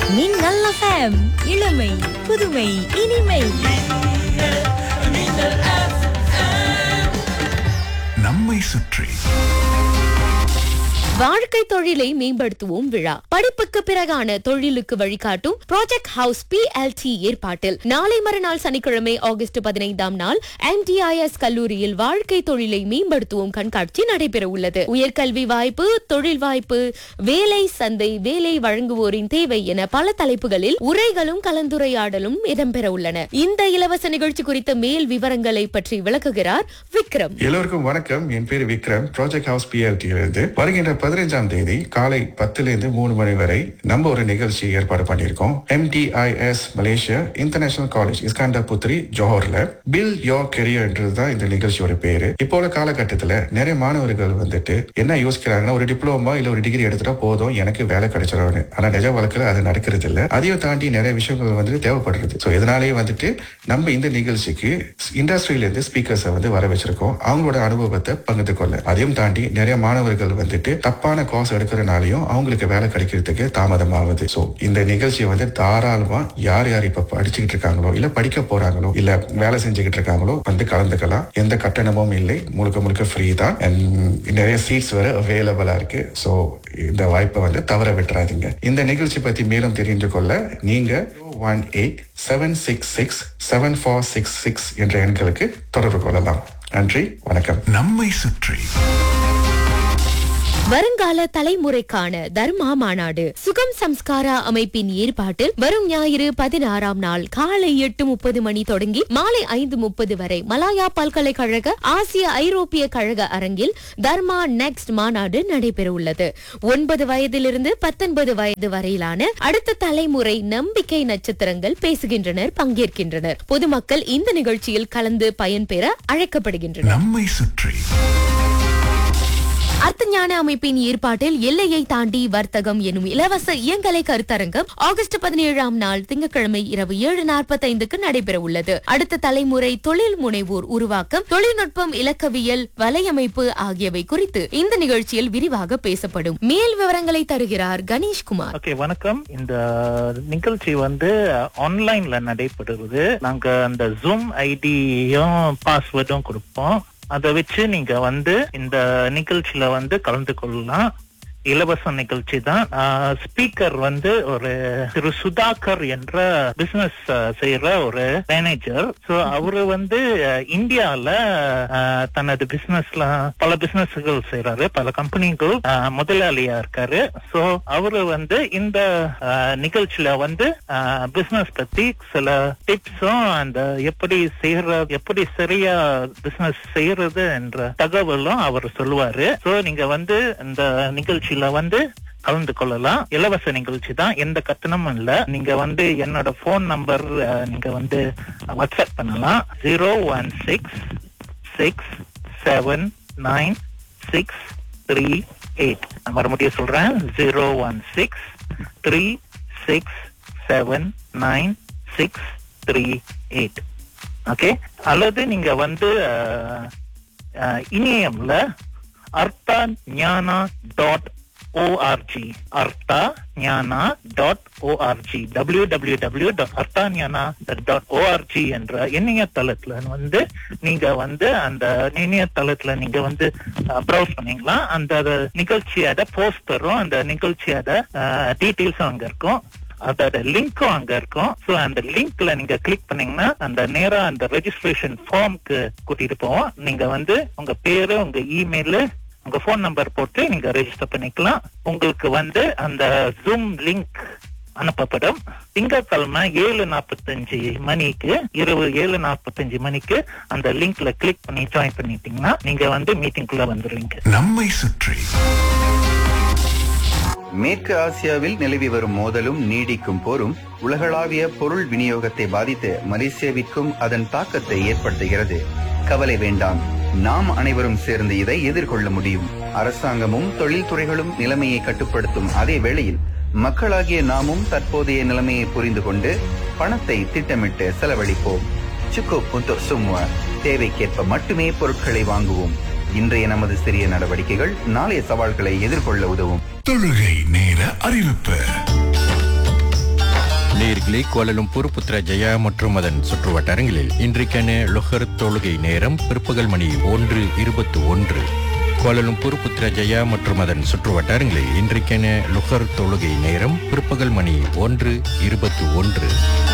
மின்னல் எஃப்எம் இளமை புதுமை இனிமை நம்மை சுற்றி வாழ்க்கை தொழிலை மேம்படுத்துவோம் விழா படிப்புக்கு பிறகான தொழிலுக்கு வழிகாட்டும் ப்ராஜெக்ட் ஹவுஸ் PLT ஏற்பாட்டில் நாளை மறுநாள் சனிக்கிழமை ஆகஸ்ட் பதினைந்தாம் நாள் MDIS கல்லூரியில் வாழ்க்கை தொழிலை மேம்படுத்துவோம் கண்காட்சி நடைபெற உள்ளது உயர்கல்வி வாய்ப்பு தொழில் வாய்ப்பு வேலை சந்தை வேலை வழங்குவோரின் தேவை என பல தலைப்புகளில் உரைகளும் கலந்துரையாடலும் இடம்பெற உள்ளன இந்த இலவச நிகழ்ச்சி குறித்த மேல் விவரங்களை பற்றி விளக்குகிறார் விக்ரம் எல்லோருக்கும் வணக்கம் என் பேர் விக்ரம் ப்ராஜெக்ட் ஹவுஸ் பிஎல்டி இருந்து வருகின்ற பதினைஞ்சாம் தேதி காலை பத்துல இருந்து மூணு மணி வரை நம்ம ஒரு நிகழ்ச்சி ஏற்பாடு பண்ணியிருக்கோம் MDIS Malaysia international college Iskandar Puteri ஜோஹர்ல பில் யோர் கெரியர் என்றதுதான் இந்த நிகழ்ச்சியோட பேரு இப்போ உள்ள காலகட்டத்துல நிறைய மாணவர்கள் வந்துட்டு என்ன யோசிக்கிறாங்கன்னா ஒரு டிப்ளமா இல்ல ஒரு டிகிரி எடுத்துட்டா போதும் எனக்கு வேலை கிடைச்சிடும் ஆனா நிஜ வாழ்க்கையில அது நடக்கிறது இல்ல அதையும் தாண்டி நிறைய விஷயங்கள் வந்துட்டு தேவைப்படுறது ஸோ இதனாலேயே வந்துட்டு நம்ம இந்த நிகழ்ச்சிக்கு இண்டஸ்ட்ரியில இருந்து ஸ்பீக்கர்ஸை வந்து வர வச்சிருக்கோம் அவங்களோட அனுபவத்தை பகிர்ந்து கொள்ள அதையும் தாண்டி நிறைய மாணவர்கள் வந்துட்டு தப்பான கோர்ஸ் எடுக்கிறனாலையும் அவங்களுக்கு வேலை கிடைக்கிறதுக்கு தாமதமாகுது ஸோ இந்த நிகழ்ச்சியை வந்து தாராளமா யார் யார் இப்ப படிச்சுக்கிட்டு இருக்காங்களோ இல்ல படிக்க போறாங்களோ இல்ல வேலை செஞ்சுக்கிட்டு இருக்காங்களோ வந்து கலந்துக்கலாம் எந்த கட்டணமும் இல்லை முழுக்க முழுக்க ஃப்ரீ தான் And நிறைய சீட்ஸ் வர அவைலபிளா இருக்கு ஸோ இந்த வாய்ப்பை வந்து தவற விட்டுறாதீங்க இந்த நிகழ்ச்சி பத்தி மேலும் தெரிந்து கொள்ள நீங்க one eight seven six six seven four six six என்ற எண்களுக்கு தொடர்பு கொள்ளலாம் நன்றி வணக்கம் நம்மை சுற்றி வருங்கால தலைமுறைக்கான தர்மா மாநாடு சுகம் சம்ஸ்காரா அமைப்பின் ஏற்பாட்டில் வரும் ஞாயிறு பதினாறாம் நாள் காலை எட்டு முப்பது மணி தொடங்கி மாலை ஐந்து முப்பது வரை மலாயா பல்கலைக்கழக ஆசிய ஐரோப்பிய கழக அரங்கில் தர்மா நெக்ஸ்ட் மாநாடு நடைபெற உள்ளது ஒன்பது வயதிலிருந்து பத்தொன்பது வயது வரையிலான அடுத்த தலைமுறை நம்பிக்கை நட்சத்திரங்கள் பேசுகின்றனர் பங்கேற்கின்றனர் பொதுமக்கள் இந்த நிகழ்ச்சியில் கலந்து பயன்பெற அழைக்கப்படுகின்றனர் நம்மை சுற்றி அர்த்தஞான அமைப்பின் ஏற்பாட்டில் எல்லையை தாண்டி வர்த்தகம் எனும் இலவச இயங்கலை கருத்தரங்கம் ஆகஸ்ட் பதினேழாம் நாள் திங்கட்கிழமை இரவு ஏழு நாற்பத்தைந்துக்கு நடைபெற உள்ளது அடுத்த தலைமுறை தொழில் முனைவோர் உருவாக்கம் தொழில்நுட்பம் இலக்கவியல் வலையமைப்பு ஆகியவை குறித்து இந்த நிகழ்ச்சியில் விரிவாக பேசப்படும் மேல் விவரங்களை தருகிறார் கணேஷ்குமார் ஓகே வணக்கம் இந்த நிகழ்ச்சி வந்து ஆன்லைன்ல நடைபெறுவது நாங்க அந்த ஜூம் ஐடியும் பாஸ்வேர்டும் கொடுப்போம் அதை வச்சு நீங்க வந்து இந்த நிகழ்ச்சியில வந்து கலந்து கொள்ளலாம் இலவச நிகழ்ச்சி தான் ஸ்பீக்கர் வந்து ஒரு திரு சுதாகர் என்ற பிசினஸ் செய்யற ஒரு மேனேஜர் சோ அவரு வந்து அஹ், இந்தியால அஹ், தனது பிசினஸ்ல பல பிசினஸ்கள் செய்யறாரு பல கம்பெனிகள் அஹ், முதலாளியா இருக்காரு சோ அவரு வந்து இந்த அஹ், நிகழ்ச்சியில வந்து பிசினஸ் பத்தி சில டிப்ஸும் அந்த எப்படி செய்யற எப்படி சரியா பிசினஸ் செய்யறது என்ற தகவலும் அவர் சொல்லுவாரு சோ நீங்க வந்து இந்த நிகழ்ச்சியில வந்து கலந்து கொள்ளலாம் இலவச நிகழ்ச்சி தான் எந்த கட்டணமும் இல்ல நீங்க வந்து என்னோட போன் நம்பர் நீங்க வந்து வாட்ஸ்அப் பண்ணலாம் zero one six six seven nine six three eight மறுபடியும் சொல்றேன் zero one six three six seven nine six three eight okay அல்லது நீங்க வந்து அஹ், அஹ், இணையம்ல Artha Gnana dot ORG Artha Gnana dot ORG W W W dot Artha Gnana dot ORG என்ற இணையதளத்துல வந்து நீங்க வந்து அந்த இணையதளத்துல நீங்க வந்து ப்ரௌஸ் பண்ணீங்களா அந்த நிகழ்ச்சியோட போஸ்டரும் அந்த நிகழ்ச்சியோட டீட்டெயில்ஸும் அங்க இருக்கும் அதோட லிங்க்கும் அங்க இருக்கும் சோ அந்த லிங்க்ல நீங்க கிளிக் பண்ணீங்கன்னா அந்த நேரா அந்த ரெஜிஸ்ட்ரேஷன் ஃபார்ம்க்கு கூட்டிட்டு போவோம் நீங்க வந்து உங்க பேரு உங்க இமெயில் உங்க போன் நம்பர் போட்டு நீங்க ரெஜிஸ்டர் பண்ணிக்கலாம் உங்களுக்கு வந்து அந்த ஜூம் லிங்க் அனுப்பப்படும் திங்கட்கிழமை ஏழு நாற்பத்தஞ்சு மணிக்கு இரவு ஏழு நாற்பத்தஞ்சு மணிக்கு அந்த லிங்க்ல கிளிக் பண்ணி ஜாயின் பண்ணிட்டீங்கன்னா நீங்க வந்து மீட்டிங்குள்ள வந்துருவீங்க நம்மை சுற்றி மேற்கு ஆசியாவில் நிலவி வரும் மோதலும் நீடிக்கும் போரும் உலகளாவிய பொருள் விநியோகத்தை பாதித்து மலேசியாவிற்கும் அதன் தாக்கத்தை ஏற்படுத்துகிறது கவலை வேண்டாம் நாம் அனைவரும் சேர்ந்து இதை எதிர்கொள்ள முடியும் அரசாங்கமும் தொழில்துறைகளும் நிலைமையை கட்டுப்படுத்தும் அதே வேளையில் மக்களாகிய நாமும் தற்போதைய நிலைமையை புரிந்து கொண்டு பணத்தை திட்டமிட்டு செலவழிப்போம் சுக்கு புத்து சும்மா தேவைக்கேற்ப மட்டுமே பொருட்களை வாங்குவோம் இன்றைய நமது சிறிய நடவடிக்கைகள் நாளைய சவால்களை எதிர்கொள்ள உதவும் தொழுகை நேர அறிவிப்பு நேர்களே கோலலும்பூர் புத்ரா ஜெயா மற்றும் அதன் சுற்று வட்டாரங்களில் இன்றைக்கான லொஹர் தொழுகை நேரம் பிற்பகல் மணி ஒன்று இருபத்தி ஒன்று கோலலும்பூர் புத்ரா ஜெயா மற்றும் அதன் சுற்று வட்டாரங்களில் இன்றைக்கான லுஹர் தொழுகை நேரம் பிற்பகல் மணி ஒன்று இருபத்தி ஒன்று